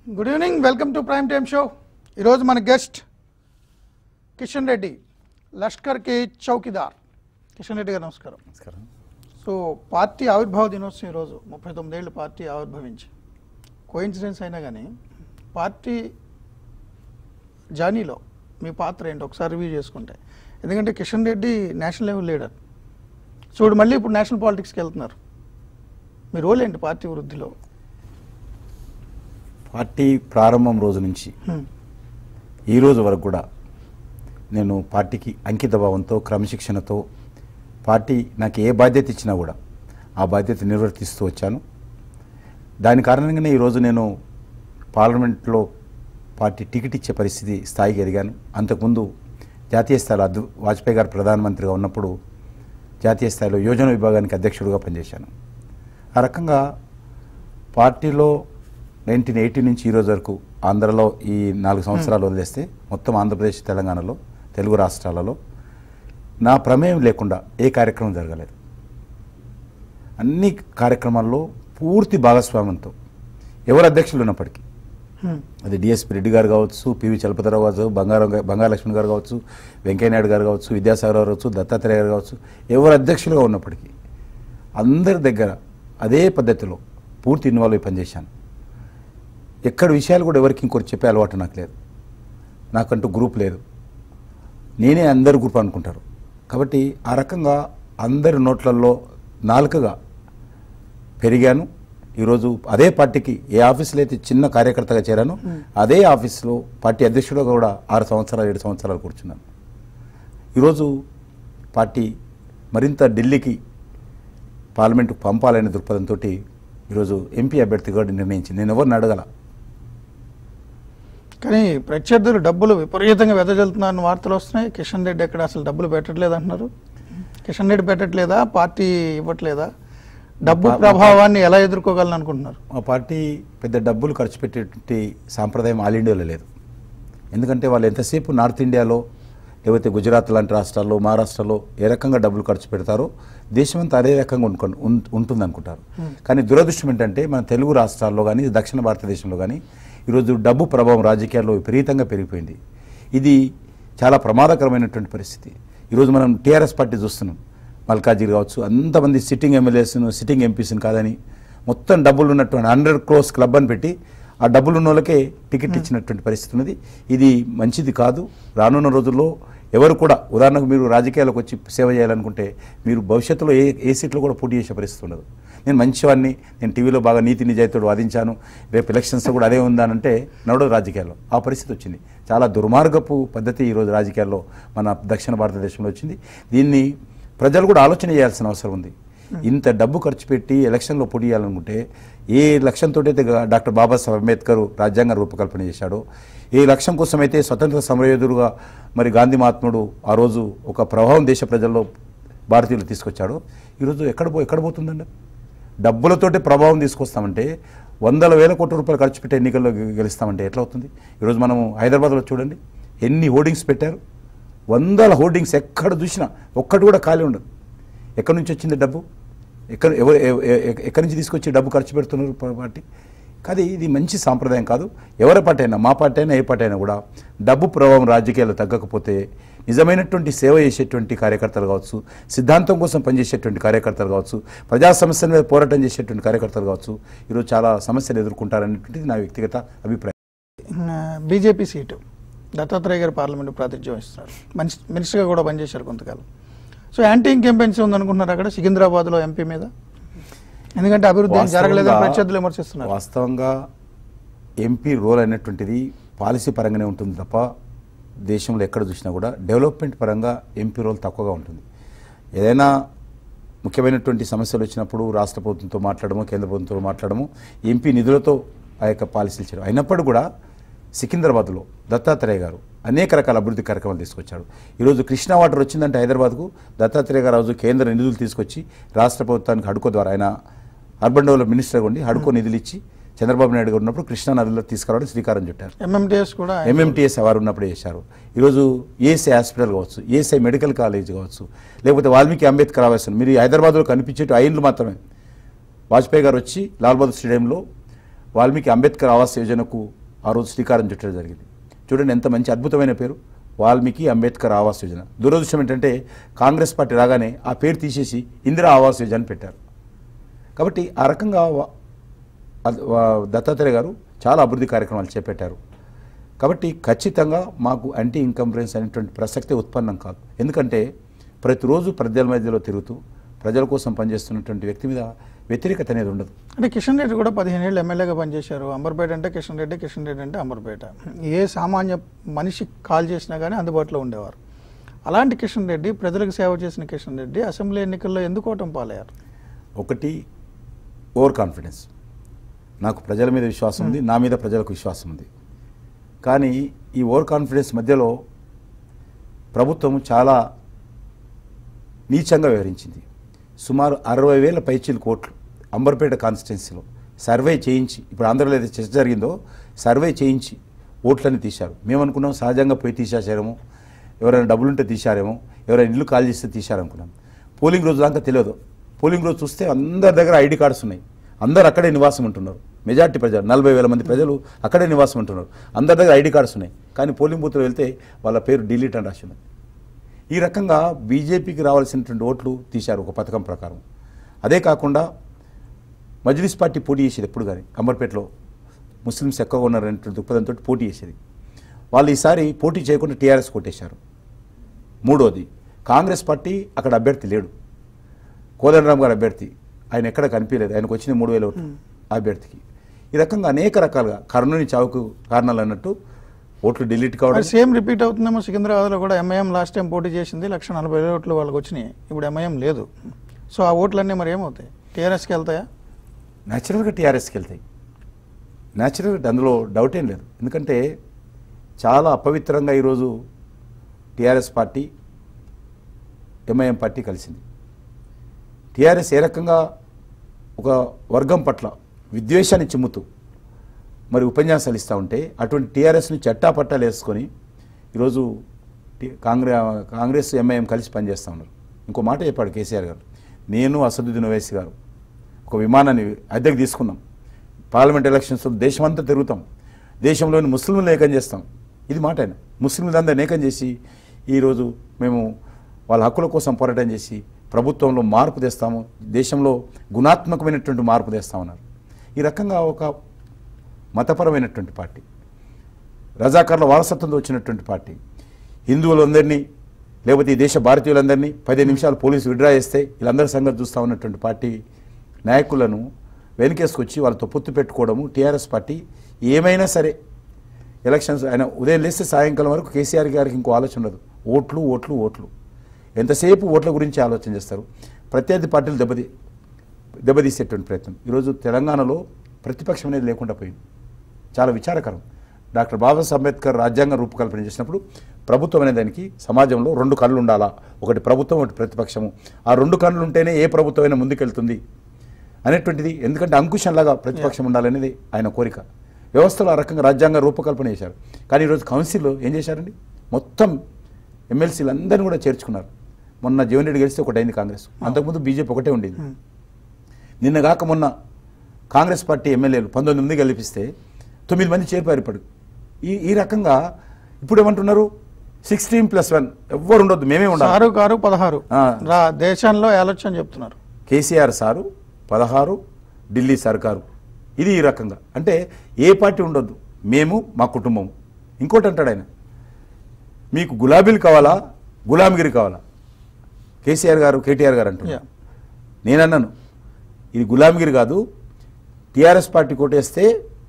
Good evening welcome to prime time show ఈరోజు మన guest Kishan Reddy Lashkar కి చౌకీదార్ కిషన్ రెడ్డి గారు నమస్కారం నమస్కారం సో పార్టీ ఆవిర్భావ దినోత్సవం ఈరోజు ముప్పై తొమ్మిదేళ్ళు పార్టీ ఆవిర్భవించి కోయిన్సిడెన్స్ అయినా కానీ పార్టీ జర్నీలో మీ పాత్ర ఏంటి ఒకసారి రివ్యూ చేసుకుంటే ఎందుకంటే Kishan Reddy national level leader చూడు మళ్ళీ ఇప్పుడు నేషనల్ పాలిటిక్స్కి వెళ్తున్నారు మీ రోల్ ఏంటి పార్టీ వృద్ధిలో పార్టీ ప్రారంభం రోజు నుంచి హ్మ్. ఈ రోజు వరకు కూడా నేను పార్టీకి అంకిత భావంతో క్రమశిక్షణతో పార్టీ నాకు ఏ బాధ్యత ఇచ్చినా కూడా ఆ బాధ్యత నిర్వర్తిస్తూ వచ్చాను దాని కారణంగానే ఈరోజు నేను పార్లమెంట్లో పార్టీ టికెట్ ఇచ్చే పరిస్థితి స్థాయికి ఎదిగాను అంతకుముందు జాతీయ స్థాయిలో అద్దు వాజ్పేయి గారు ప్రధానమంత్రిగా ఉన్నప్పుడు జాతీయ స్థాయిలో యోజన విభాగానికి అధ్యక్షుడిగా పనిచేశాను ఆ రకంగా పార్టీలో నైన్టీన్ ఎయిటీ నుంచి ఈ రోజు వరకు ఆంధ్రలో ఈ నాలుగు సంవత్సరాలు వదిలేస్తే మొత్తం ఆంధ్రప్రదేశ్ తెలంగాణలో తెలుగు రాష్ట్రాలలో నా ప్రమేయం లేకుండా ఏ కార్యక్రమం జరగలేదు అన్ని కార్యక్రమాల్లో పూర్తి భాగస్వామ్యంతో ఎవరు అధ్యక్షులు ఉన్నప్పటికీ హ్మ్. అది డిఎస్పి రెడ్డి గారు కావచ్చు పివి చలపతిరావు కావచ్చు బంగారం బంగాలక్ష్మి గారు కావచ్చు వెంకయ్యనాయుడు గారు కావచ్చు విద్యాసాగర్ గారు కావచ్చు దత్తాత్రేయ గారు కావచ్చు ఎవరు అధ్యక్షులుగా ఉన్నప్పటికీ అందరి దగ్గర అదే పద్ధతిలో పూర్తి ఇన్వాల్వ్ అయి పనిచేశాను ఎక్కడ విషయాలు కూడా ఎవరికి ఇంకోటి చెప్పే అలవాటు నాకు లేదు నాకంటూ గ్రూప్ లేదు నేనే అందరు గ్రూప్ అనుకుంటారు కాబట్టి ఆ రకంగా అందరి నోట్లలో నాలుకగా పెరిగాను ఈరోజు అదే పార్టీకి ఏ ఆఫీసులో అయితే చిన్న కార్యకర్తగా చేరానో అదే ఆఫీసులో పార్టీ అధ్యక్షుడుగా కూడా ఆరు సంవత్సరాలు ఏడు సంవత్సరాలు కూర్చున్నాను ఈరోజు పార్టీ మరింత ఢిల్లీకి పార్లమెంటుకు పంపాలనే దృక్పథంతో ఈరోజు ఎంపీ అభ్యర్థిగా నిర్ణయించింది నేను ఎవరిని అడగల కానీ ప్రత్యర్థులు డబ్బులు విపరీతంగా వెదజల్లుతున్నారని వార్తలు వస్తున్నాయి కిషన్ రెడ్డి ఎక్కడ అసలు డబ్బులు పెట్టట్లేదు అంటున్నారు కిషన్ రెడ్డి పెట్టట్లేదా పార్టీ ఇవ్వట్లేదా డబ్బు పా- ప్రభావాన్ని ఎలా ఎదుర్కోగలను అనుకుంటున్నారు మా పార్టీ పెద్ద డబ్బులు ఖర్చు పెట్టేటువంటి సాంప్రదాయం ఆల్ ఇండియాలో లేదు ఎందుకంటే వాళ్ళు ఎంతసేపు నార్త్ ఇండియాలో లేకపోతే గుజరాత్ లాంటి రాష్ట్రాల్లో మహారాష్ట్రలో ఏ రకంగా డబ్బులు ఖర్చు పెడతారో దేశమంతా అదే రకంగా ఉంటు ఉంటుంది అనుకుంటారు కానీ దురదృష్టం ఏంటంటే మన తెలుగు రాష్ట్రాల్లో కానీ దక్షిణ భారతదేశంలో కానీ ఈరోజు డబ్బు ప్రభావం రాజకీయాల్లో విపరీతంగా పెరిగిపోయింది ఇది చాలా ప్రమాదకరమైనటువంటి పరిస్థితి ఈరోజు మనం టీఆర్ఎస్ పార్టీ చూస్తున్నాం మల్కాజిరి కావచ్చు అంతమంది సిట్టింగ్ ఎమ్మెల్యేస్ను సిట్టింగ్ ఎంపీస్ని కాదని మొత్తం డబ్బులు ఉన్నటువంటి హండ్రెడ్ క్రోస్ క్లబ్ అని పెట్టి ఆ డబ్బులు ఉన్న వాళ్ళకే టికెట్ ఇచ్చినటువంటి పరిస్థితి ఉన్నది ఇది మంచిది కాదు రానున్న రోజుల్లో ఎవరు కూడా ఉదాహరణకు మీరు రాజకీయాలకు వచ్చి సేవ చేయాలనుకుంటే మీరు భవిష్యత్తులో ఏ ఏ సీట్లో కూడా పోటీ చేసే పరిస్థితి ఉండదు నేను మంచివాడిని నేను టీవీలో బాగా నీతి నిజాయితీతో వాదించాను రేపు ఎలక్షన్స్ కూడా అదే ఉందానంటే నడవదు రాజకీయాల్లో ఆ పరిస్థితి వచ్చింది చాలా దుర్మార్గపు పద్ధతి ఈరోజు రాజకీయాల్లో మన దక్షిణ భారతదేశంలో వచ్చింది దీన్ని ప్రజలు కూడా ఆలోచన చేయాల్సిన అవసరం ఉంది ఇంత డబ్బు ఖర్చు పెట్టి ఎలక్షన్లో పోటీ చేయాలనుకుంటే ఏ లక్ష్యంతో అయితే గా- డాక్టర్ బాబాసాహెబ్ అంబేద్కర్ రాజ్యాంగ రూపకల్పన చేశాడో ఏ లక్ష్యం కోసం అయితే స్వతంత్ర సమరయోధుడుగా మరి గాంధీ మహాత్ముడు ఆ రోజు ఒక ప్రభావం దేశ ప్రజల్లో భారతీయులు తీసుకొచ్చాడో ఈరోజు ఎక్కడ పో ఎక్కడ పోతుందండి డబ్బులతోటి ప్రభావం తీసుకొస్తామంటే వందల వేల కోట్ల రూపాయలు ఖర్చు పెట్టి ఎన్నికల్లో గె- గెలుస్తామంటే ఎట్లా అవుతుంది ఈరోజు మనము హైదరాబాద్లో చూడండి ఎన్ని హోర్డింగ్స్ పెట్టారు వందల హోర్డింగ్స్ ఎక్కడ చూసినా ఒక్కటి కూడా ఖాళీ ఉండదు ఎక్కడి నుంచి వచ్చింది డబ్బు ఎక్కడ ఎవరు ఎ- ఎ- ఎ- ఎక్కడి నుంచి తీసుకొచ్చి డబ్బు ఖర్చు పెడుతున్నారు ప- పార్టీ కాదు ఇది మంచి సాంప్రదాయం కాదు ఎవరి పార్టీ అయినా మా పార్టీ అయినా ఏ పార్టీ అయినా కూడా డబ్బు ప్రభావం రాజకీయాలు తగ్గకపోతే నిజమైనటువంటి సేవ చేసేటువంటి కార్యకర్తలు కావచ్చు సిద్ధాంతం కోసం పనిచేసేటువంటి కార్యకర్తలు కావచ్చు ప్రజా సమస్యల మీద పోరాటం చేసేటువంటి కార్యకర్తలు కావచ్చు ఈరోజు చాలా సమస్యలు ఎదుర్కొంటారనేటువంటిది నా వ్యక్తిగత అభిప్రాయం బీజేపీ సీటు దత్తాత్రేయ గారు పార్లమెంట్ ప్రాతినిధ్యం వహిస్తున్నారు మంచి మినిస్టర్గా కూడా పనిచేశారు కొంతకాలం సో యాంటీ ఇంకెంపెన్సీ ఉందనుకుంటున్నారు అక్కడ సికింద్రాబాద్లో ఎంపీ మీద ఎందుకంటే అభివృద్ధి ఏం జరగలేదని వాస్తవంగా- ప్రత్యర్థులు విమర్శిస్తున్నారు వాస్తవంగా ఎంపీ రోల్ అనేటువంటిది పాలసీ పరంగానే ఉంటుంది తప్ప దేశంలో ఎక్కడ చూసినా కూడా డెవలప్మెంట్ పరంగా ఎంపీ రోల్ తక్కువగా ఉంటుంది ఏదైనా ముఖ్యమైనటువంటి సమస్యలు వచ్చినప్పుడు రాష్ట్ర ప్రభుత్వంతో మాట్లాడము కేంద్ర ప్రభుత్వంతో మాట్లాడము ఎంపీ నిధులతో ఆ యొక్క పాలసీలు చేయడం అయినప్పటికీ కూడా సికింద్రాబాద్లో దత్తాత్రేయ గారు అనేక రకాల అభివృద్ధి కార్యక్రమాలు తీసుకొచ్చాడు ఈరోజు కృష్ణా వాటర్ వచ్చిందంటే హైదరాబాద్కు దత్తాత్రేయ గారు రోజు కేంద్ర నిధులు తీసుకొచ్చి రాష్ట్ర ప్రభుత్వానికి హడుకో ద్వారా ఆయన అర్బన్ డెవలప్ మినిస్టర్గా ఉండి హడుకో నిధులు ఇచ్చి చంద్రబాబు నాయుడు గారు ఉన్నప్పుడు కృష్ణా నదిలో తీసుకురావడం శ్రీకారం చుట్టారు ఎంఎంటీఎస్ కూడా ఎంఎంటీఎస్ వారు ఉన్నప్పుడు చేశారు ఈరోజు ఏఎస్ఐ హాస్పిటల్ కావచ్చు ఏఎస్ఐ మెడికల్ కాలేజ్ కావచ్చు లేకపోతే వాల్మీకి అంబేద్కర్ ఆవాసం మీరు ఈ హైదరాబాద్లో కనిపించేటి ఐన్లు మాత్రమే వాజ్పేయి గారు వచ్చి లాల్ బహదూర్ స్టేడియంలో వాల్మీకి అంబేద్కర్ ఆవాస్ యోజనకు ఆ రోజు శ్రీకారం చుట్టడం జరిగింది చూడండి ఎంత మంచి అద్భుతమైన పేరు వాల్మీకి అంబేద్కర్ ఆవాస్ యోజన దురదృష్టం ఏంటంటే కాంగ్రెస్ పార్టీ రాగానే ఆ పేరు తీసేసి ఇందిరా ఆవాస్ యోజన పెట్టారు కాబట్టి ఆ రకంగా వా- అద్- వా- దత్తాత్రేయ గారు చాలా అభివృద్ధి కార్యక్రమాలు చేపట్టారు కాబట్టి ఖచ్చితంగా మాకు యాంటీ ఇన్కంప్రెన్స్ అనేటువంటి ప్రసక్తే ఉత్పన్నం కాదు ఎందుకంటే ప్రతిరోజు ప్రజల మధ్యలో తిరుగుతూ ప్రజల కోసం పనిచేస్తున్నటువంటి వ్యక్తి మీద వ్యతిరేకత అనేది ఉండదు అంటే కిషన్ రెడ్డి కూడా పదిహేను ఏళ్ళు ఎమ్మెల్యేగా పనిచేశారు అంబర్పేట అంటే కిషన్ రెడ్డి కిషన్ రెడ్డి అంటే అంబర్పేట ఏ సామాన్య మనిషి కాల్ చేసినా కానీ అందుబాటులో ఉండేవారు అలాంటి కిషన్ రెడ్డి ప్రజలకు సేవ చేసిన కిషన్ రెడ్డి అసెంబ్లీ ఎన్నికల్లో ఎందుకు ఓటమి పాలయ్యారు ఒకటి ఓవర్ కాన్ఫిడెన్స్ నాకు ప్రజల మీద విశ్వాసం ఉంది నా మీద ప్రజలకు విశ్వాసం ఉంది కానీ ఈ ఓవర్ కాన్ఫిడెన్స్ మధ్యలో ప్రభుత్వం చాలా నీచంగా వ్యవహరించింది సుమారు అరవై వేల పైచీలు కోట్లు అంబర్పేట కాన్స్టిట్యున్సీలో సర్వే చేయించి ఇప్పుడు ఆంధ్రలో ఏదైతే చర్చ జరిగిందో సర్వే చేయించి ఓట్లని తీశారు మేము అనుకున్నాం సహజంగా పోయి తీసేసారేమో ఎవరైనా డబ్బులుంటే తీశారేమో ఎవరైనా ఇల్లు కాల్ చేస్తే తీశారనుకున్నాం పోలింగ్ రోజు దాకా తెలియదు పోలింగ్ రోజు చూస్తే అందరి దగ్గర ఐడి కార్డ్స్ ఉన్నాయి అందరు అక్కడే నివాసం ఉంటున్నారు మెజార్టీ ప్రజలు నలభై వేల మంది ప్రజలు అక్కడే నివాసం ఉంటున్నారు అందరి దగ్గర ఐడి కార్డ్స్ ఉన్నాయి కానీ పోలింగ్ బూత్లో వెళ్తే వాళ్ళ పేరు డిలీట్ అని రాసి ఉన్నది ఈ రకంగా బీజేపీకి రావాల్సినటువంటి ఓట్లు తీశారు ఒక పథకం ప్రకారం అదే కాకుండా మజ్లిస్ పార్టీ పోటీ చేసేది ఎప్పుడు కానీ అంబర్పేటలో ముస్లిమ్స్ ఎక్కువగా ఉన్నారనేటువంటి దృక్పథంతో పోటీ చేసేది వాళ్ళు ఈసారి పోటీ చేయకుండా టీఆర్ఎస్ కొట్టేశారు మూడోది కాంగ్రెస్ పార్టీ అక్కడ అభ్యర్థి లేడు కోదండరామ్ గారు అభ్యర్థి ఆయన ఎక్కడ కనిపించలేదు ఆయనకు వచ్చిన మూడు వేల ఓట్లు ఆ అభ్యర్థికి ఈ రకంగా అనేక రకాలుగా కర్ణుని చావుకు కారణాలు అన్నట్టు ఓట్లు డిలీట్ కావడం మరి సేమ్ రిపీట్ అవుతుందేమో సికింద్రాబాద్లో కూడా ఎంఐఎం లాస్ట్ టైం పోటీ చేసింది లక్ష నలభై వేల ఓట్లు వాళ్ళకి వచ్చినాయి ఇప్పుడు ఎంఐఎం లేదు సో ఆ ఓట్లన్నీ మరి ఏమవుతాయి టీఆర్ఎస్కి వెళ్తాయా న్యాచురల్గా టీఆర్ఎస్కి వెళ్తాయి న్యాచురల్గా అందులో డౌట్ ఏం లేదు ఎందుకంటే చాలా అపవిత్రంగా ఈరోజు టీఆర్ఎస్ పార్టీ ఎంఐఎం పార్టీ కలిసింది టీఆర్ఎస్ ఏ రకంగా ఒక వర్గం పట్ల విద్వేషాన్ని చిమ్ముతూ మరి ఉపన్యాసాలు ఇస్తూ ఉంటే అటువంటి టీఆర్ఎస్ని చట్టా పట్టాలు వేసుకొని ఈరోజు టి- కాంగ్రెస్ కాంగ్రెస్ ఎంఐఎం కలిసి పనిచేస్తూ ఉన్నారు ఇంకో మాట చెప్పాడు కేసీఆర్ గారు నేను అసదుద్దీన్ ఓవైసీ గారు ఒక విమానాన్ని అద్దెకు తీసుకున్నాం పార్లమెంట్ ఎలక్షన్స్ దేశమంతా తిరుగుతాం దేశంలోని ముస్లింలను ఏకం చేస్తాం ఇది మాట ఆయన ముస్లింలందరినీ ఏకం చేసి ఈరోజు మేము వాళ్ళ హక్కుల కోసం పోరాటం చేసి ప్రభుత్వంలో మార్పు తెస్తాము దేశంలో గుణాత్మకమైనటువంటి మార్పు తెస్తామన్నారు ఈ రకంగా ఒక మతపరమైనటువంటి పార్టీ రజాకార్ల వారసత్వంతో వచ్చినటువంటి పార్టీ హిందువులందరినీ లేకపోతే ఈ దేశ భారతీయులందరినీ పదిహేను నిమిషాలు పోలీసు విడ్రా చేస్తే వీళ్ళందరి సంగతి చూస్తూ ఉన్నటువంటి పార్టీ నాయకులను వెనుకేసుకొచ్చి వాళ్ళతో పొత్తు పెట్టుకోవడము టీఆర్ఎస్ పార్టీ ఏమైనా సరే ఎలక్షన్స్ ఆయన ఉదయం లేస్తే సాయంకాలం వరకు కేసీఆర్ గారికి ఇంకో ఆలోచన ఉండదు ఓట్లు ఓట్లు ఓట్లు ఎంతసేపు ఓట్ల గురించి ఆలోచన చేస్తారు ప్రత్యర్థి పార్టీలు దెబ్బతీ దెబ్బతీసేటువంటి ప్రయత్నం ఈరోజు తెలంగాణలో ప్రతిపక్షం అనేది లేకుండా పోయింది చాలా విచారకరం డాక్టర్ బాబాసాహెబ్ అంబేద్కర్ రాజ్యాంగం రూపకల్పన చేసినప్పుడు ప్రభుత్వం అనే దానికి సమాజంలో రెండు కళ్ళు ఉండాలా ఒకటి ప్రభుత్వం ఒకటి ప్రతిపక్షము ఆ రెండు కళ్ళు ఉంటేనే ఏ ప్రభుత్వం అయినా ముందుకెళ్తుంది అనేటువంటిది ఎందుకంటే అంకుశంలాగా ప్రతిపక్షం ఉండాలనేది ఆయన కోరిక వ్యవస్థలో ఆ రకంగా రాజ్యాంగ రూపకల్పన చేశారు కానీ ఈరోజు కౌన్సిల్లో ఏం చేశారండి మొత్తం ఎమ్మెల్సీలు అందరినీ కూడా చేర్చుకున్నారు మొన్న జీవన్ రెడ్డి గెలిస్తే ఒకటి అయింది కాంగ్రెస్ అంతకుముందు బీజేపీ ఒకటే ఉండేది నిన్న కాక మొన్న కాంగ్రెస్ పార్టీ ఎమ్మెల్యేలు పంతొమ్మిది మంది గెలిపిస్తే తొమ్మిది మంది చేరిపారు ఇప్పుడు ఈ ఈ రకంగా ఇప్పుడు ఏమంటున్నారు సిక్స్టీన్ ప్లస్ వన్ ఎవ్వరు ఉండొద్దు మేమే ఉండాలి ఆరు కారు పదహారు ఆ. రా దేశంలో ఆలోచన చెప్తున్నారు కేసీఆర్ సారు పదహారు ఢిల్లీ సర్కారు ఇది ఈ రకంగా అంటే ఏ పార్టీ ఉండొద్దు మేము మా కుటుంబం ఇంకోటి అంటాడు ఆయన మీకు గులాబీలు కావాలా గులాంగిరి కావాలా కేసీఆర్ గారు కేటీఆర్ గారు అంటున్నారు Yeah. నేనన్నాను ఇది గులాంగిరి కాదు టీఆర్ఎస్ పార్టీ కొట్టేస్తే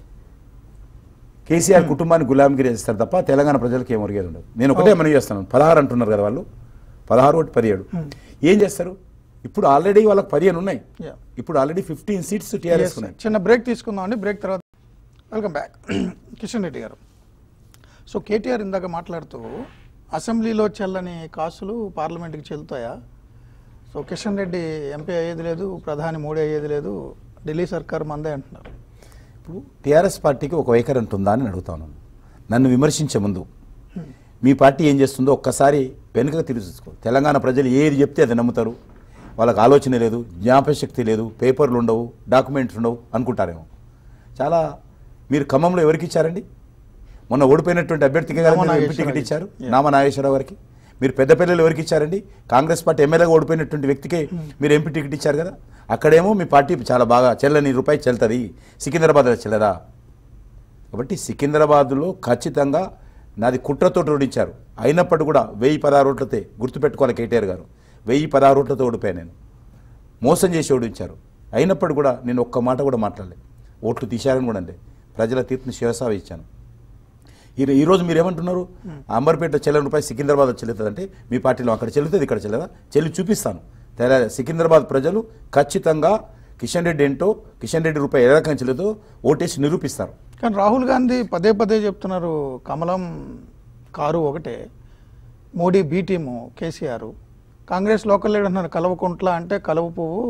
కేసీఆర్ కుటుంబాన్ని గులాంగిరి చేస్తారు తప్ప తెలంగాణ ప్రజలకు ఏం ఒరిగేది ఉండదు నేను ఒకటే మనం చేస్తాను పదహారు అంటున్నారు కదా వాళ్ళు పదహారు ఒకటి పదిహేడు ఏం చేస్తారు ఇప్పుడు ఆల్రెడీ వాళ్ళకి పదిహేను ఉన్నాయి Yeah. ఇప్పుడు already fifteen seats TRS Yes, ఉన్నాయి చిన్న బ్రేక్ తీసుకుందాం అండి బ్రేక్ తర్వాత వెల్కమ్ బ్యాక్ కిషన్ రెడ్డి గారు సో కేటీఆర్ ఇందాక మాట్లాడుతూ అసెంబ్లీలో చెల్లని కాసులు పార్లమెంట్కి చెల్లుతాయా సో కిషన్ రెడ్డి ఎంపీ అయ్యేది లేదు ప్రధాని మోడీ అయ్యేది లేదు ఢిల్లీ సర్కార్ మందే అంటున్నారు ఇప్పుడు టీఆర్ఎస్ పార్టీకి ఒక వైఖరి ఉంటుందా అని అడుగుతాను నన్ను విమర్శించే ముందు మీ పార్టీ ఏం చేస్తుందో ఒక్కసారి వెనుకకు తిరిగి చూసుకో తెలంగాణ ప్రజలు ఏది చెప్తే అది నమ్ముతారు వాళ్ళకి ఆలోచన లేదు జ్ఞాపశక్తి లేదు పేపర్లు ఉండవు డాక్యుమెంట్స్ ఉండవు అనుకుంటారేమో చాలా మీరు ఖమ్మంలో ఎవరికి ఇచ్చారండి మొన్న ఓడిపోయినటువంటి అభ్యర్థికి కదా నామా మీరు ఎంపీ నాగేశ్వరరావు టికెట్ ఇచ్చారు Yeah. నామా నాగేశ్వరరావు గారికి మీరు పెద్దపల్లిలో ఎవరికి ఇచ్చారండి కాంగ్రెస్ పార్టీ ఎమ్మెల్యేగా ఓడిపోయినటువంటి వ్యక్తికి మీరు ఎంపీ టికెట్ ఇచ్చారు కదా అక్కడేమో మీ పార్టీ చాలా బాగా చెల్లని రూపాయి చెల్తుంది సికింద్రాబాద్లో చెల్లదా కాబట్టి సికింద్రాబాద్లో ఖచ్చితంగా నాది కుట్రతో ఓడించారు అయినప్పటికీ కూడా వెయ్యి పదహారు ఓట్లతే గుర్తుపెట్టుకోవాలి కేటీఆర్ గారు వెయ్యి పదహారు ఓట్లతో ఓడిపోయాను నేను మోసం చేసి ఓడించారు అయినప్పటికీ కూడా నేను ఒక్క మాట కూడా మాట్లాడలేదు ఓట్లు తీశారని కూడా అంటే ప్రజల తీర్పుని శివసావ ఇచ్చాను ఈ ఈరోజు మీరు ఏమంటున్నారు అంబర్పేట చెల్లని రూపాయి సికింద్రాబాద్ చెల్లుతుంది అంటే మీ పార్టీలో అక్కడ చెల్లుతుంది ఇక్కడ చెల్లదా చెల్లి చూపిస్తాను తెల సికింద్రాబాద్ ప్రజలు ఖచ్చితంగా కిషన్ రెడ్డి ఏంటో కిషన్ రెడ్డి రూపాయి ఏ రకంగా చెల్లుతో ఓటేసి నిరూపిస్తారు కానీ రాహుల్ గాంధీ పదే పదే చెప్తున్నారు కమలం కారు ఒకటే Modi B team KCR Congress local leader అంటున్నారు కలవ కుంట్ల అంటే కలవ పువ్వు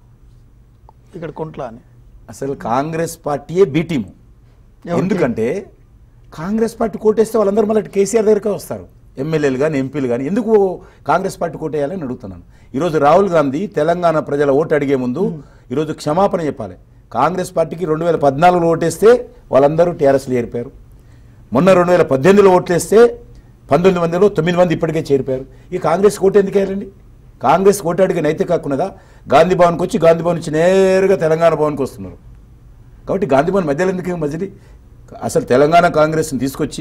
ఇక్కడ కుంట్ల అని అసలు కాంగ్రెస్ పార్టీయే బి టీము ఎవరికి? ఎందుకంటే కాంగ్రెస్ పార్టీ కోటేస్తే వాళ్ళందరూ మళ్ళీ కేసీఆర్ దగ్గరకే వస్తారు ఎమ్మెల్యేలు కానీ ఎంపీలు కానీ ఎందుకు కాంగ్రెస్ పార్టీ కోటేయాలని అడుగుతున్నాను ఈరోజు రాహుల్ గాంధీ తెలంగాణ ప్రజల ఓటు అడిగే ముందు ఈరోజు క్షమాపణ చెప్పాలి కాంగ్రెస్ పార్టీకి రెండు వేల పద్నాలుగులో ఓటేస్తే వాళ్ళందరూ టీఆర్ఎస్లో చేరిపోయారు మొన్న రెండు వేల పద్దెనిమిదిలో ఓట్లేస్తే పంతొమ్మిది మందిలో తొమ్మిది మంది ఇప్పటికే చేరిపోయారు ఈ కాంగ్రెస్ ఓటు ఎందుకు వేయాలండి కాంగ్రెస్ ఓటు అడిగే నైతిక హక్కున్నదా గాంధీ భవన్కి వచ్చి గాంధీ భవన్ నుంచి నేరుగా తెలంగాణ భవన్కి వస్తున్నారు కాబట్టి గాంధీ భవన్ మధ్యలో ఎందుకు మధ్యది అసలు తెలంగాణ కాంగ్రెస్ని తీసుకొచ్చి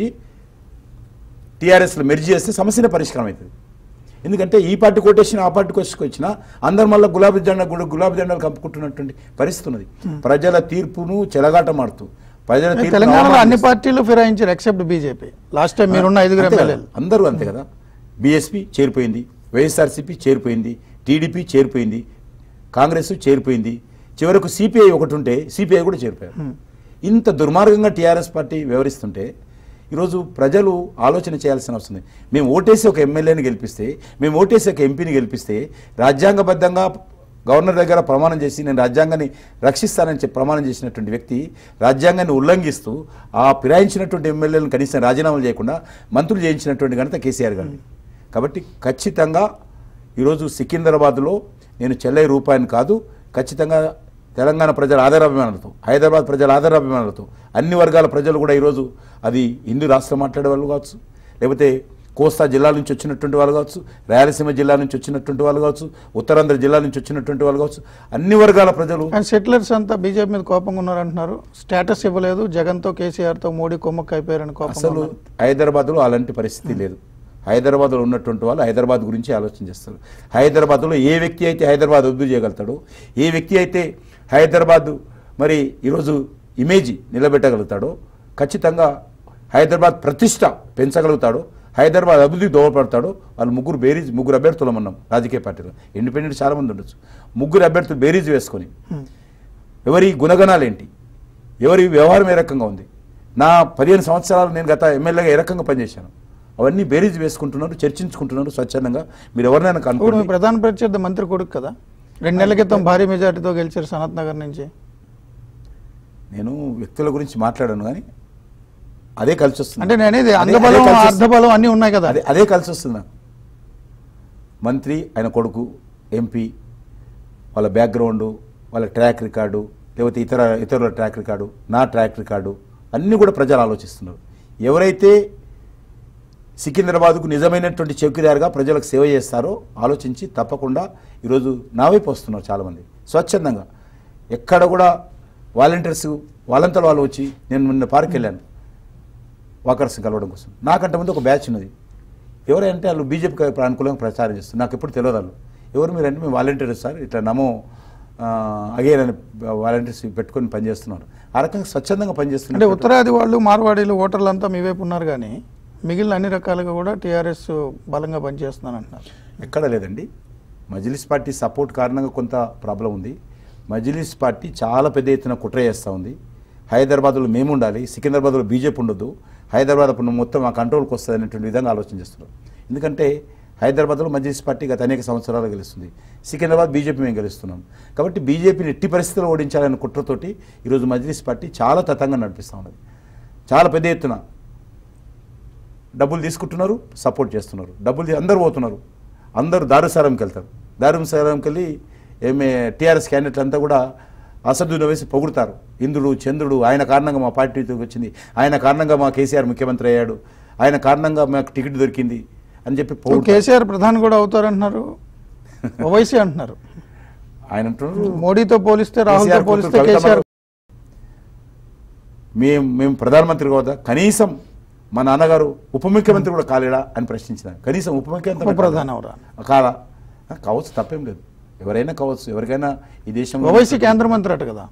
టీఆర్ఎస్లో మెర్జీ చేస్తే సమస్యనే పరిష్కారం అవుతుంది ఎందుకంటే ఈ పార్టీ కొట్టేసిన ఆ పార్టీ వచ్చినా అందరు మళ్ళీ గులాబీ జెండా గు- గులాబీ జెండాలు కప్పుకుంటున్నటువంటి పరిస్థితి ఉన్నది ప్రజల తీర్పును చెలగాటమాడుతూ ప్రజల తీర్పును తెలంగాణలో అన్ని అవమానిస్తూ- పార్టీలు ఫిరాయించారు ఎక్సెప్ట్ బీజేపీ లాస్ట్ టైం మీరున్న ఐదుగురు అంతే కదా, ఎమ్మెల్యేలు అందరూ అంతే కదా బీఎస్పీ చేరిపోయింది వైఎస్ఆర్సీపీ చేరిపోయింది టీడీపీ చేరిపోయింది కాంగ్రెస్ చేరిపోయింది చివరకు సిపిఐ ఒకటి ఉంటే సిపిఐ కూడా చేరిపోయారు ఇంత దుర్మార్గంగా టీఆర్ఎస్ పార్టీ వ్యవహరిస్తుంటే ఈరోజు ప్రజలు ఆలోచన చేయాల్సిన అవసరం ఉంది మేము ఓటేసి ఒక ఎమ్మెల్యేని గెలిపిస్తే మేము ఓటేసి ఒక ఎంపీని గెలిపిస్తే రాజ్యాంగబద్ధంగా గవర్నర్ దగ్గర ప్రమాణం చేసి నేను రాజ్యాంగాన్ని రక్షిస్తానని చెప్పి ప్రమాణం చేసినటువంటి వ్యక్తి రాజ్యాంగాన్ని ఉల్లంఘిస్తూ ఆ ఫిరాయించినటువంటి ఎమ్మెల్యేలను కనీసం రాజీనామాలు చేయకుండా మంత్రులు చేయించినటువంటి ఘనత కేసీఆర్ గారిని కాబట్టి ఖచ్చితంగా ఈరోజు సికింద్రాబాద్లో నేను చెల్లై రూపాయిని కాదు ఖచ్చితంగా తెలంగాణ ప్రజల ఆధారాభిమానాలతో హైదరాబాద్ ప్రజల ఆధారాభిమానాలతో అన్ని వర్గాల ప్రజలు కూడా ఈరోజు అది హిందూ రాష్ట్రం మాట్లాడే వాళ్ళు కావచ్చు లేకపోతే కోస్తా జిల్లా నుంచి వచ్చినటువంటి వాళ్ళు కావచ్చు రాయలసీమ జిల్లా నుంచి వచ్చినటువంటి వాళ్ళు కావచ్చు ఉత్తరాంధ్ర జిల్లా నుంచి వచ్చినటువంటి వాళ్ళు కావచ్చు అన్ని వర్గాల ప్రజలు కానీ సెటిలర్స్ అంతా బీజేపీ మీద కోపంగా ఉన్నారంటున్నారు స్టేటస్ ఇవ్వలేదు జగన్తో కేసీఆర్తో మోడీ కొమ్మక్క అయిపోయారని కోపంగా అసలు ఉన్నారు. హైదరాబాద్లో అలాంటి పరిస్థితి లేదు హైదరాబాద్లో ఉన్నటువంటి వాళ్ళు హైదరాబాద్ గురించి ఆలోచన చేస్తారు హైదరాబాద్లో ఏ వ్యక్తి అయితే హైదరాబాద్ అభివృద్ధి చేయగలుగుతాడో ఏ వ్యక్తి అయితే హైదరాబాద్ మరి ఈరోజు ఇమేజ్ నిలబెట్టగలుగుతాడో ఖచ్చితంగా హైదరాబాద్ ప్రతిష్ట పెంచగలుగుతాడో హైదరాబాద్ అభివృద్ధికి దోహదపడతాడో వాళ్ళు ముగ్గురు బేరీజ్ ముగ్గురు అభ్యర్థులు ఉన్నాం రాజకీయ పార్టీలో ఇండిపెండెంట్ చాలా మంది ఉండొచ్చు ముగ్గురు అభ్యర్థులు బేరీజ్ వేసుకొని ఎవరి గుణగణాలు ఏంటి ఎవరి వ్యవహారం ఏ రకంగా ఉంది నా పదిహేను సంవత్సరాలు నేను గత ఎమ్మెల్యేగా ఏ రకంగా పనిచేశాను అవన్నీ బేరీజ్ వేసుకుంటున్నారు చర్చించుకుంటున్నారు స్వచ్ఛందంగా మీరు ఎవరినైనా ఇప్పుడు కనుక్కోండి మీ ప్రధాన ప్రత్యర్థి మంత్రి కొడుకు కదా రెండు నెలల క్రితం భారీ మెజార్టీతో గెలిచారు సనత్ నగర్ నుంచి నేను వ్యక్తుల గురించి మాట్లాడాను కానీ అదే కలిసి వస్తుంది అంటే నేను అనేది అదే- అదే అంగబలం కలిసి వస్తుంది. అర్ధబలం అన్ని ఉన్నాయి కదా అదే అదే కలిసి వస్తుంది నాకు మంత్రి ఆయన కొడుకు ఎంపీ వాళ్ళ బ్యాక్గ్రౌండ్ వాళ్ళ ట్రాక్ రికార్డు లేకపోతే ఇతర ఇతరుల ట్రాక్ రికార్డు నా ట్రాక్ రికార్డు అన్నీ కూడా ప్రజలు ఆలోచిస్తున్నారు ఎవరైతే సికింద్రాబాద్కు నిజమైనటువంటి చౌకీదారుగా ప్రజలకు సేవ చేస్తారో ఆలోచించి తప్పకుండా ఈరోజు నా వైపు వస్తున్నారు చాలామంది స్వచ్ఛందంగా ఎక్కడ కూడా వాలంటీర్స్ వాళ్ళంతా వాళ్ళు వచ్చి నేను నిన్న పార్క్ వెళ్ళాను వాకర్స్ కలవడం కోసం నాకంటే ముందు ఒక బ్యాచ్ ఉన్నది ఎవరంటే వాళ్ళు బీజేపీకి అనుకూలంగా ప్రచారం చేస్తారు నాకు ఎప్పుడు తెలియదు వాళ్ళు ఎవరు మీరు అంటే మేము వాలంటీర్స్ సార్ ఇట్లా నమో అగైన్ అని వాలంటీర్స్ పెట్టుకొని పనిచేస్తున్నారు ఆ రకంగా స్వచ్ఛందంగా అంటే పనిచేస్తున్నారు ఉత్తరాది వాళ్ళు మార్వాడీలు ఓటర్లు అంతా మీ వైపు ఉన్నారు కానీ మిగిలిన అన్ని రకాలుగా కూడా టీఆర్ఎస్ బలంగా పనిచేస్తున్నాను అంటున్నారు ఎక్కడ లేదండి మజిలిస్ పార్టీ సపోర్ట్ కారణంగా కొంత ప్రాబ్లం ఉంది మజిలిస్ పార్టీ చాలా పెద్ద ఎత్తున కుట్ర చేస్తూ ఉంది హైదరాబాద్లో మేము ఉండాలి సికింద్రాబాద్లో బీజేపీ ఉండదు హైదరాబాద్ అప్పుడు మొత్తం మా కంట్రోల్కి వస్తుంది అనేటువంటి విధంగా ఆలోచన చేస్తున్నారు ఎందుకంటే హైదరాబాద్లో మజిలిస్ పార్టీ గత అనేక సంవత్సరాలు గెలుస్తుంది సికింద్రాబాద్ బీజేపీ మేము గెలుస్తున్నాం కాబట్టి బీజేపీని ఎట్టి పరిస్థితుల్లో ఓడించాలనే కుట్రతోటి ఈరోజు మజిలిస్ పార్టీ చాలా తతంగా నడిపిస్తూ ఉన్నది చాలా పెద్ద ఎత్తున డబ్బులు తీసుకుంటున్నారు సపోర్ట్ చేస్తున్నారు డబ్బులు తీ- అందరూ పోతున్నారు అందరూ దారుసారంకి వెళ్తారు దారుసారంకి వెళ్ళి ఏమే టీఆర్ఎస్ క్యాండిడేట్లు అంతా కూడా అసదును వేసి పొగుడుతారు ఇంద్రుడు చంద్రుడు ఆయన కారణంగా మా పార్టీకి వచ్చింది ఆయన కారణంగా మా కేసీఆర్ ముఖ్యమంత్రి అయ్యాడు ఆయన కారణంగా మాకు టికెట్ దొరికింది అని చెప్పి పొగుడుతారు. కేసీఆర్ ప్రధాని కూడా అవుతారంటున్నారు ఓవైసీ అంటున్నారు ఆయన అంటున్నారు మోడీతో పోలిస్తే రాహుల్తో కేసీఆర్ పోలిస్తే కూతురు కవితమ్మ కేసీఆర్ మేము మేము ప్రధానమంత్రి కావద్దా కనీసం మా నాన్నగారు ఉప ముఖ్యమంత్రి కూడా కాలేడా అని ప్రశ్నించిన కనీసం ఉప ముఖ్యమంత్రి ఉప ప్రధాని అవరా కాదా ఆ, కావచ్చు తప్పేం లేదు ఎవరైనా కావచ్చు ఎవరికైనా ఈ దేశంలో ఓవైసీ కేంద్ర మంత్రి అట కదా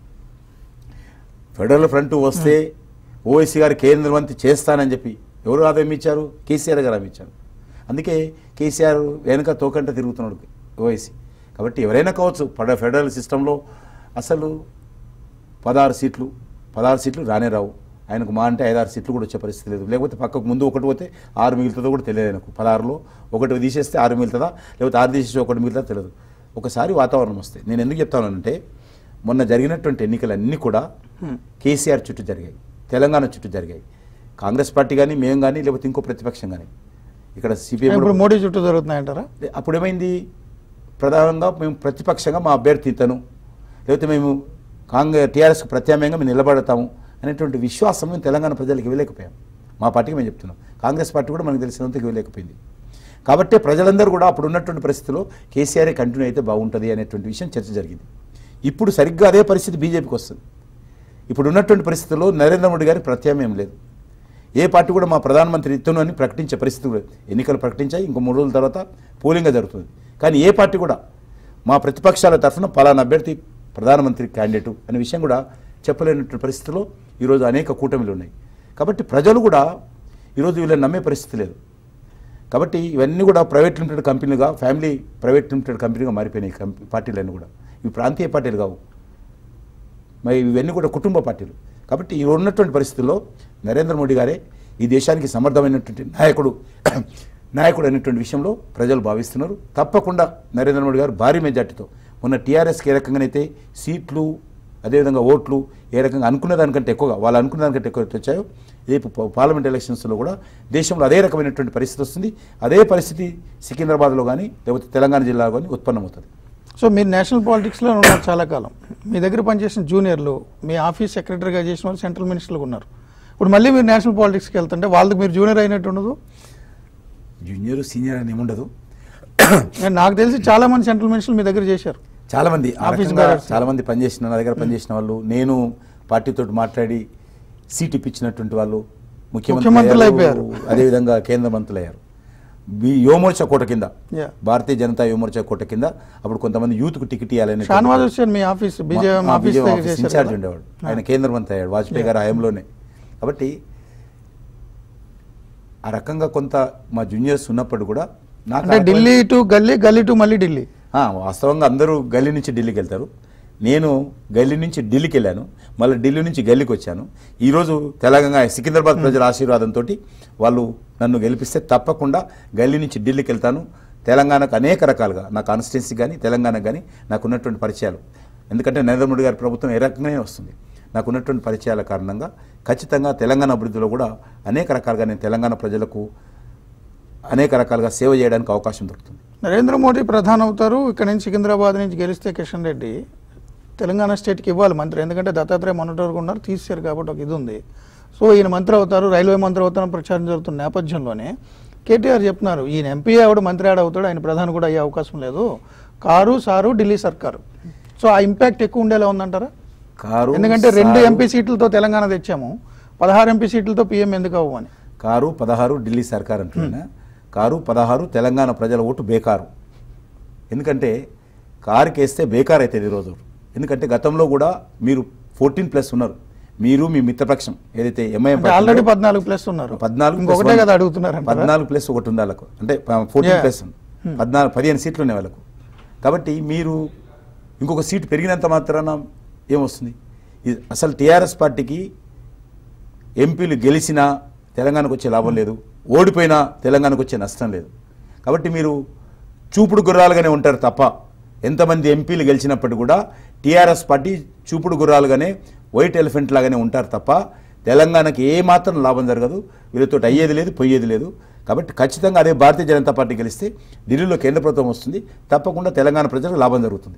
ఫెడరల్ ఫ్రంట్ వస్తే ఓవైసీ గారు కేంద్ర మంత్రి చేస్తానని చెప్పి ఎవరు ఆదాయం ఇచ్చారు కేసీఆర్ గారు హామీ ఇచ్చారు అందుకే కేసీఆర్ వెనుక తోకంట తిరుగుతున్నాడు ఓవైసీ కాబట్టి ఎవరైనా కావచ్చు పడ ఫెడరల్ సిస్టంలో అసలు పదహారు సీట్లు పదహారు సీట్లు రానే రావు ఆయనకు మా అంటే ఐదారు సీట్లు కూడా వచ్చే పరిస్థితి లేదు లేకపోతే పక్కకు ముందు ఒకటి పోతే ఆరు మిగులుతుందో కూడా తెలియదు ఆయనకు పదహారులో ఒకటి తీసేస్తే ఆరు మిగులుతుందా లేకపోతే ఆరు తీసేసి ఒకటి మిగులుతుందా తెలియదు ఒకసారి వాతావరణం వస్తే నేను ఎందుకు చెప్తానంటే మొన్న జరిగినటువంటి ఎన్నికలన్నీ కూడా కేసీఆర్ చుట్టూ జరిగాయి తెలంగాణ చుట్టూ జరిగాయి కాంగ్రెస్ పార్టీ కానీ మేము కానీ లేకపోతే ఇంకో ప్రతిపక్షం కానీ ఇక్కడ సిపిఎం ఇప్పుడు మోడీ చుట్టూ జరుగుతున్నాయంటారా అప్పుడు ఏమైంది ప్రధానంగా మేము ప్రతిపక్షంగా మా అభ్యర్థి ఇతను లేకపోతే మేము కాంగ్రెస్ టీఆర్ఎస్కి ప్రత్యామ్నాయంగా మేము నిలబడతాము అనేటువంటి విశ్వాసం మేము తెలంగాణ ప్రజలకు ఇవ్వలేకపోయాం మా పార్టీకి మేము చెప్తున్నాం కాంగ్రెస్ పార్టీ కూడా మనకు తెలిసినంత ఇవ్వలేకపోయింది కాబట్టి ప్రజలందరూ కూడా అప్పుడు ఉన్నటువంటి పరిస్థితిలో కేసీఆర్ కంటిన్యూ అయితే బాగుంటుంది అనేటువంటి విషయం చర్చ జరిగింది ఇప్పుడు సరిగ్గా అదే పరిస్థితి బీజేపీకి వస్తుంది ఇప్పుడు ఉన్నటువంటి పరిస్థితుల్లో నరేంద్ర మోడీ గారికి ప్రత్యామ్నాయం లేదు ఏ పార్టీ కూడా మా ప్రధానమంత్రి ఇతను అని ప్రకటించే పరిస్థితి కూడా లేదు. ఎన్నికలు ప్రకటించాయి ఇంకో మూడు రోజుల తర్వాత పోలింగ్ జరుగుతుంది కానీ ఏ పార్టీ కూడా మా ప్రతిపక్షాల తరఫున పలానా అభ్యర్థి ప్రధానమంత్రి క్యాండిడేటు అనే విషయం కూడా చెప్పలేనటువంటి పరిస్థితిలో ఈరోజు అనేక కూటమిలు ఉన్నాయి కాబట్టి ప్రజలు కూడా ఈరోజు వీళ్ళని నమ్మే పరిస్థితి లేదు కాబట్టి ఇవన్నీ కూడా ప్రైవేట్ లిమిటెడ్ కంపెనీగా ఫ్యామిలీ ప్రైవేట్ లిమిటెడ్ కంపెనీగా మారిపోయినాయి ఈ కంపె పార్టీలన్నీ కూడా ఇవి ప్రాంతీయ పార్టీలు కావు మరి ఇవన్నీ కూడా కుటుంబ పార్టీలు కాబట్టి ఈ ఉన్నటువంటి పరిస్థితుల్లో నరేంద్ర మోడీ గారే ఈ దేశానికి సమర్థమైనటువంటి నాయకుడు నాయకుడు అనేటువంటి విషయంలో ప్రజలు భావిస్తున్నారు తప్పకుండా నరేంద్ర మోడీ గారు భారీ మెజార్టీతో మొన్న టీఆర్ఎస్కి ఏ రకంగానైతే సీట్లు అదేవిధంగా ఓట్లు ఏ రకంగా అనుకున్న దానికంటే ఎక్కువగా వాళ్ళు అనుకున్న దానికంటే ఎక్కువ వచ్చాయో రేపు ప- పార్లమెంట్ ఎలక్షన్స్లో కూడా దేశంలో అదే రకమైనటువంటి పరిస్థితి వస్తుంది అదే పరిస్థితి సికింద్రాబాద్లో కానీ లేకపోతే తెలంగాణ జిల్లాలో కానీ ఉత్పన్నమవుతుంది సో మీరు నేషనల్ పాలిటిక్స్లో ఉన్నారు చాలా కాలం మీ దగ్గర పనిచేసిన జూనియర్లు మీ ఆఫీస్ సెక్రటరీగా చేసిన వాళ్ళు సెంట్రల్ మినిస్టర్లు ఉన్నారు ఇప్పుడు మళ్ళీ మీరు నేషనల్ పాలిటిక్స్కి వెళ్తుంటే వాళ్ళకి మీరు జూనియర్ అయినట్టు ఉండదు జూనియర్ సీనియర్ అని ఏముండదు నేను నాకు తెలిసి చాలా మంది సెంట్రల్ మినిస్టర్లు మీ దగ్గర చేశారు చాలా మంది ఆ ఆఫీస్ రకంగా బేరర్స్. చాలా మంది పనిచేసిన నా దగ్గర పనిచేసిన వాళ్ళు నేను పార్టీతో మాట్లాడి సీట్ ఇప్పించినటువంటి వాళ్ళు ముఖ్యమంత్రి ముఖ్యమంత్రులు అయ్యారు, అయిపోయారు. అదేవిధంగా కేంద్ర మంత్రులు అయ్యారు బి యువమోర్చా కోట కింద Yeah. భారతీయ జనతా యువమోర్చా కోట కింద అప్పుడు కొంతమంది యూత్కు టికెట్ ఇవ్వాలని షాన్వాజ్ హుస్సేన్ మీ ఆఫీస్ బీజేఎం ఆఫీస్ దగ్గర చేశారు ఇన్ఛార్జ్ కదా? ఉండేవాడు ఆయన కేంద్ర మంత్రి అయ్యాడు వాజ్పేయి గారి హయాంలోనే కాబట్టి ఆ రకంగా కొంత మా జూనియర్స్ ఉన్నప్పుడు కూడా నాకు అంటే ఆ రకమైన- ఢిల్లీ టు గల్లీ గల్లీ టు మళ్ళీ ఢిల్లీ ఆ, వాస్తవంగా అందరూ గల్లీ నుంచి ఢిల్లీకి వెళ్తారు నేను గల్లీ నుంచి ఢిల్లీకి వెళ్ళాను మళ్ళీ ఢిల్లీ నుంచి గల్లీకి వచ్చాను ఈరోజు తెలంగాణ సికింద్రాబాద్ ప్రజల ఆశీర్వాదంతో వాళ్ళు నన్ను గెలిపిస్తే తప్పకుండా గల్లీ నుంచి ఢిల్లీకి వెళ్తాను తెలంగాణకు అనేక రకాలుగా నా కాన్స్టిట్యున్సీ కానీ తెలంగాణకు కానీ నాకు ఉన్నటువంటి పరిచయాలు ఎందుకంటే నరేంద్ర మోడీ గారి ప్రభుత్వం ఏ రకంగానే వస్తుంది నాకు ఉన్నటువంటి పరిచయాల కారణంగా ఖచ్చితంగా తెలంగాణ అభివృద్ధిలో కూడా అనేక రకాలుగా నేను తెలంగాణ ప్రజలకు అనేక రకాలుగా సేవ చేయడానికి అవకాశం దొరుకుతుంది నరేంద్ర మోడీ ప్రధాని అవుతారు ఇక్కడ నుంచి సికింద్రాబాద్ నుంచి గెలిస్తే కిషన్ రెడ్డి తెలంగాణ స్టేట్కి ఇవ్వాలి మంత్రి ఎందుకంటే దత్తాత్రేయ మొన్నటి వరకు ఉన్నారు తీసారు కాబట్టి ఒక ఇది ఉంది సో ఈయన మంత్రి అవుతారు రైల్వే మంత్రి అవుతారని ప్రచారం జరుగుతున్న నేపథ్యంలోనే కేటీఆర్ చెప్తున్నారు ఈయన ఎంపీ ఆవిడ మంత్రి ఆడ అవుతాడు ఆయన ప్రధాని కూడా అయ్యే అవకాశం లేదు కారు సారు ఢిల్లీ సర్కారు సో ఆ ఇంపాక్ట్ ఎక్కువ ఉండేలా ఉందంటారా కారు ఎందుకంటే రెండు సారు- ఎంపీ సీట్లతో తెలంగాణ తెచ్చాము పదహారు ఎంపీ సీట్లతో పీఎం ఎందుకు అవ్వమని కారు పదహారు ఢిల్లీ సర్కార్ అంటున్నా కారు పదహారు తెలంగాణ ప్రజల ఓటు బేకారు ఎందుకంటే కారుకి వేస్తే బేకార్ అవుతుంది ఈరోజు ఎందుకంటే గతంలో కూడా మీరు ఫోర్టీన్ ప్లస్ ఉన్నారు మీరు మీ మిత్రపక్షం ఏదైతే ఎంఐఎం అంటే ఆల్రెడీ పద్నాలుగు ప్లస్ ఉన్నారు పద్నాలుగు plus ఇంకొకటే one. కదా అడుగుతున్నారు పద్నాలుగు ప్లస్ ఒకటి ఉంది వాళ్ళకు అంటే ఫోర్టీన్ Yeah. ప్లస్ పద్నాలుగు పదిహేను సీట్లు ఉన్నాయి వాళ్ళకు కాబట్టి మీరు ఇంకొక సీటు పెరిగినంత మాత్రాన ఏమొస్తుంది ఇది అసలు టీఆర్ఎస్ పార్టీకి ఎంపీలు గెలిచినా తెలంగాణకు వచ్చే లాభం లేదు ఓడిపోయినా తెలంగాణకు వచ్చే నష్టం లేదు కాబట్టి మీరు చూపుడు గుర్రాలుగానే ఉంటారు తప్ప ఎంతమంది ఎంపీలు గెలిచినప్పటికీ కూడా టీఆర్ఎస్ పార్టీ చూపుడు గుర్రాలుగానే వైట్ ఎలిఫెంట్ లాగానే ఉంటారు తప్ప తెలంగాణకి ఏ మాత్రం లాభం జరగదు వీళ్ళతో అయ్యేది లేదు పోయేది లేదు కాబట్టి ఖచ్చితంగా అదే భారతీయ జనతా పార్టీ గెలిస్తే ఢిల్లీలో కేంద్ర ప్రభుత్వం వస్తుంది తప్పకుండా తెలంగాణ ప్రజలకు లాభం జరుగుతుంది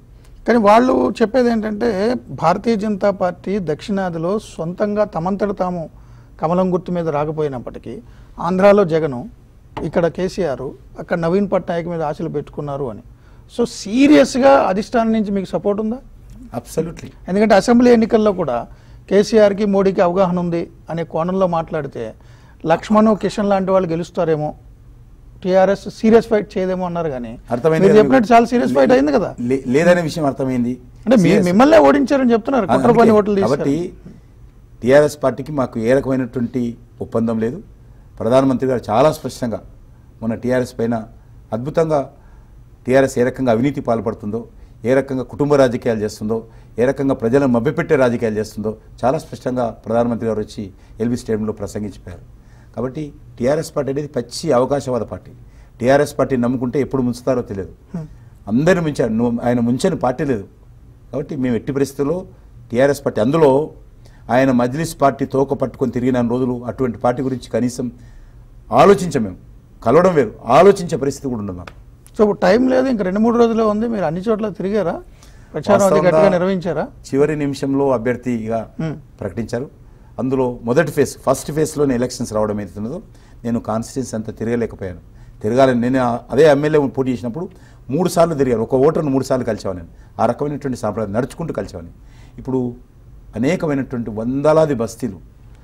కానీ వాళ్ళు చెప్పేది ఏంటంటే భారతీయ జనతా పార్టీ దక్షిణాదిలో సొంతంగా తమంతట తాము కమలం గుర్తు మీద రాకపోయినప్పటికీ ఆంధ్రాలో జగను ఇక్కడ కేసీఆర్ అక్కడ నవీన్ పట్నాయక్ మీద ఆశలు పెట్టుకున్నారు అని సో సీరియస్గా అధిష్టానం నుంచి మీకు సపోర్ట్ ఉందా అబ్సల్యూట్లీ ఎందుకంటే అసెంబ్లీ ఎన్నికల్లో కూడా కేసీఆర్కి మోడీకి అవగాహన ఉంది అనే కోణంలో మాట్లాడితే లక్ష్మణ్ కిషన్ లాంటి వాళ్ళు గెలుస్తారేమో టీఆర్ఎస్ సీరియస్ ఫైట్ చేయదేమో అన్నారు కానీ అర్థమైంది మీరు కదా చెప్పినట్టు చాలా సీరియస్ ఫైట్ అయింది కదా లే- లేదనే విషయం అర్థమైంది అంటే మీ- Serious. మిమ్మల్నే ఓడించారని చెప్తున్నారు అందుకే కుట్రపని ఓట్లు కాబట్టి తీసుకొని టీఆర్ఎస్ పార్టీకి మాకు ఏ రకమైనటువంటి ఒప్పందం లేదు ప్రధానమంత్రి గారు చాలా స్పష్టంగా మొన్న టీఆర్ఎస్ పైన అద్భుతంగా టీఆర్ఎస్ ఏ రకంగా అవినీతి పాల్పడుతుందో ఏ రకంగా కుటుంబ రాజకీయాలు చేస్తుందో ఏ రకంగా ప్రజలను మభ్యపెట్టే రాజకీయాలు చేస్తుందో చాలా స్పష్టంగా ప్రధానమంత్రి గారు వచ్చి ఎల్బీ స్టేడియంలో ప్రసంగించిపోయారు కాబట్టి టీఆర్ఎస్ పార్టీ అనేది పచ్చి అవకాశవాద పార్టీ టీఆర్ఎస్ పార్టీని నమ్ముకుంటే ఎప్పుడు ముంచుతారో తెలియదు అందరిని ముంచారు నువ్వు ఆయన ముంచని పార్టీ లేదు కాబట్టి మేము ఎట్టి పరిస్థితుల్లో టీఆర్ఎస్ పార్టీ అందులో ఆయన మజ్లిస్ పార్టీ తోక పట్టుకొని తిరిగిన రోజులు అటువంటి పార్టీ గురించి కనీసం ఆలోచించాం మేము కలవడం వేరు ఆలోచించే పరిస్థితి కూడా ఉండదు మాకు సో ఇప్పుడు టైం లేదు ఇంక రెండు మూడు రోజులే ఉంది మీరు అన్ని చోట్ల తిరిగారా ప్రచారం అది వాస్తవంగా గట్టిగా నిర్వహించారా చివరి నిమిషంలో అభ్యర్థిగా Hmm. ప్రకటించారు అందులో మొదటి ఫేజ్ ఫస్ట్ ఫేజ్లోనే ఎలక్షన్స్ రావడం ఏదైతున్నదో నేను కాన్స్టిట్యూన్స్ అంతా తిరగలేకపోయాను తిరగాలని నేను ఆ- అదే ఎమ్మెల్యే పోటీ చేసినప్పుడు మూడు సార్లు తిరిగాను ఒక ఓటర్ను మూడు సార్లు కలిసేవాను నేను ఆ రకమైనటువంటి సాంప్రదాయం నడుచుకుంటూ కలిసేవాడిని ఇప్పుడు అనేకమైనటువంటి వందలాది బస్తీలు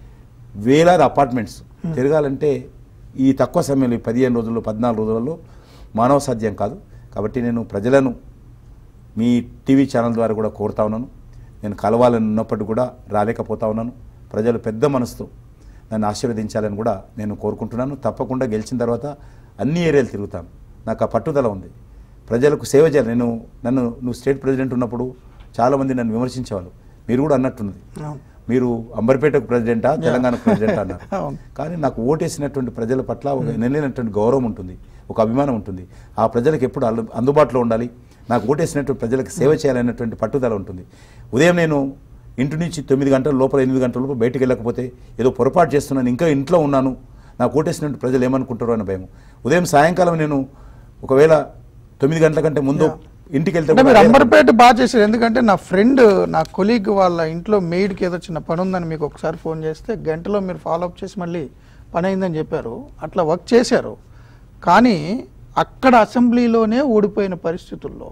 వేలాది అపార్ట్మెంట్స్ తిరగాలంటే ఈ తక్కువ సమయంలో ఈ పదిహేను రోజుల్లో పద్నాలుగు రోజులలో మానవ సాధ్యం కాదు కాబట్టి నేను ప్రజలను మీ టీవీ ఛానల్ ద్వారా కూడా కోరుతా ఉన్నాను నేను కలవాలని ఉన్నప్పటికీ కూడా రాలేకపోతా ఉన్నాను ప్రజలు పెద్ద మనసుతో నన్ను ఆశీర్వదించాలని కూడా నేను కోరుకుంటున్నాను తప్పకుండా గెలిచిన తర్వాత అన్ని ఏరియాలు తిరుగుతాను నాకు ఆ పట్టుదల ఉంది ప్రజలకు సేవ చేయాలి నేను నన్ను నువ్వు స్టేట్ ప్రెసిడెంట్ ఉన్నప్పుడు చాలామంది నన్ను విమర్శించేవాళ్ళు మీరు కూడా అన్నట్టున్నది అవును. మీరు అంబర్పేటకు ప్రెసిడెంటా తెలంగాణ ప్రెసిడెంట్ అన్నారు అవును. కానీ నాకు ఓటేసినటువంటి ప్రజల పట్ల ఒక నిలైనటువంటి గౌరవం ఉంటుంది ఒక అభిమానం ఉంటుంది ఆ ప్రజలకు ఎప్పుడు అల్లు- అందుబాటులో ఉండాలి నాకు ఓటేసినటువంటి ప్రజలకు సేవ చేయాలనేటువంటి పట్టుదల ఉంటుంది ఉదయం నేను ఇంటి నుంచి తొమ్మిది గంటల లోపల ఎనిమిది గంటల లోపల బయటికి వెళ్ళకపోతే ఏదో పొరపాటు చేస్తున్నాను ఇంకా ఇంట్లో ఉన్నాను నాకు ఓటేసినటువంటి ప్రజలు ఏమనుకుంటారో అనే భయం ఉదయం సాయంకాలం నేను ఒకవేళ తొమ్మిది గంటల కంటే ముందు ఇంటికి వెళ్తే అంటే కూడా మీరు అదే అంబర్పేట బాగా చేశారు ఎందుకంటే నా ఫ్రెండ్ నా కొలీగ్ వాళ్ళ ఇంట్లో మెయిడ్కి ఏదో చిన్న పని ఉందని మీకు ఒకసారి ఫోన్ చేస్తే గంటలో మీరు ఫాలో అప్ చేసి మళ్ళీ పని అయిందని చెప్పారు అట్లా వర్క్ చేశారు కానీ అక్కడ అసెంబ్లీలోనే ఓడిపోయిన పరిస్థితుల్లో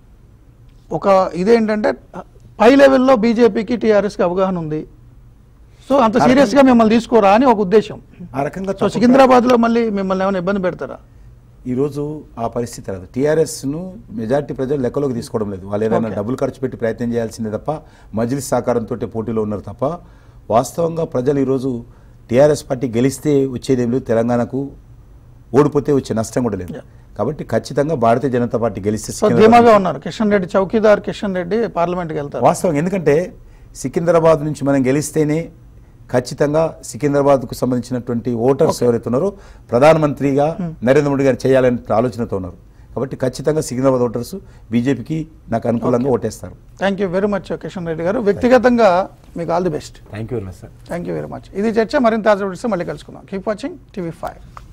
ఒక ఇదేంటంటే పై లెవెల్లో బీజేపీకి టీఆర్ఎస్కి అవగాహన ఉంది సో అంత సీరియస్గా మిమ్మల్ని తీసుకోరా అని ఒక ఉద్దేశం ఆ రకంగా సో తప్పకుండా- సికింద్రాబాద్లో మళ్ళీ మిమ్మల్ని ఏమైనా ఇబ్బంది పెడతారా ఈరోజు ఆ పరిస్థితి రాదు టీఆర్ఎస్ను మెజార్టీ ప్రజలు లెక్కలోకి తీసుకోవడం లేదు వాళ్ళు ఏదైనా Okay. డబ్బులు ఖర్చు పెట్టి ప్రయత్నం చేయాల్సిందే తప్ప మజ్లిస్ సహకారంతో పోటీలో ఉన్నారు తప్ప వాస్తవంగా ప్రజలు ఈరోజు టీఆర్ఎస్ పార్టీ గెలిస్తే వచ్చేదేం లేదు తెలంగాణకు ఓడిపోతే వచ్చే నష్టం కూడా లేదు Yeah. కాబట్టి ఖచ్చితంగా భారతీయ జనతా పార్టీ గెలిస్తే సో సికింద్రాబాద్ ధీమాగా ఉన్నారు కిషన్ రెడ్డి చౌకీదార్ కిషన్ రెడ్డి పార్లమెంట్కి వెళ్తారు వాస్తవం ఎందుకంటే సికింద్రాబాద్ నుంచి మనం గెలిస్తేనే ఖచ్చితంగా సికింద్రాబాద్కు సంబంధించినటువంటి ఓటర్స్ ఎవరైతే ఉన్నారో ప్రధానమంత్రిగా నరేంద్ర మోడీ గారు చేయాలనే ఆలోచనతో ఉన్నారు కాబట్టి ఖచ్చితంగా సికింద్రాబాద్ ఓటర్స్ బీజేపీకి నాకు అనుకూలంగా ఓటేస్తారు thank you very much Kishan Reddy గారు వ్యక్తిగతంగా మీకు all the best thank you very much sir thank you very much ఇది చర్చ మరింత తాజా విడిస్తే మళ్ళీ కలుసుకుందాం కీప్ వాచింగ్ టీవీ ఫైవ్